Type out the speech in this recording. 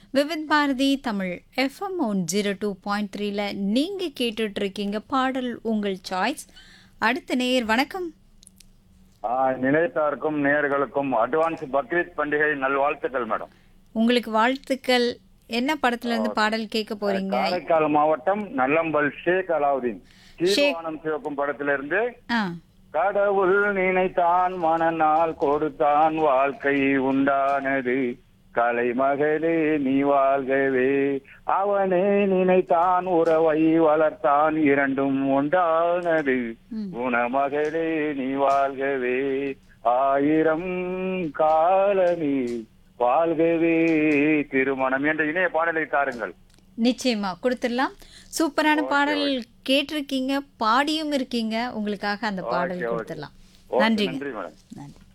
Vividh Bharati Tamil FM one zero two point த்ரீல நீங்கள் கேட்டுட்ருக்கீங்க பாடல் உங்கள் சாய்ஸ் அடுத்த நேயர் வணக்கம் ஆ, நிலையத்தாருக்கும் நேயர்களுக்கும் அட்வான்ஸ் பக்ரீத் பண்டிகை நல்வாழ்த்துக்கள் மேடம் உங்களுக்கு வாழ்த்துக்கள் என்ன படத்துல இருந்து பாடல் கேட்க போறீங்க காரைக்கால் மாவட்டம் நல்லம்பல் ஷேக் அலாவுதீன் தீர்மானம் சிவக்கும் படத்திலிருந்து ஆ கடவுள் நினைத்தான் மனநாள் கொடுத்தான் வாழ்க்கை உண்டானது கலைமகளே நீ வாழ்கவே அவனே நினைத்தான் உறவை வளர்த்தான் இரண்டும் உண்டானது குணமகளே நீ வாழ்கவே ஆயிரம் காலனி வாழ்கவே திருமணம் என்ற இணைய பாடலை தாருங்கள் நிச்சயமா கொடுத்துடலாம் சூப்பரான பாடல் கேட்டிருக்கீங்க பாடியும் இருக்கீங்க உங்களுக்காக அந்த பாடல் ஓகே, ஓகே. கொடுத்துடலாம் ஓகே, நன்றிங்க நன்றி மேடம் நன்றி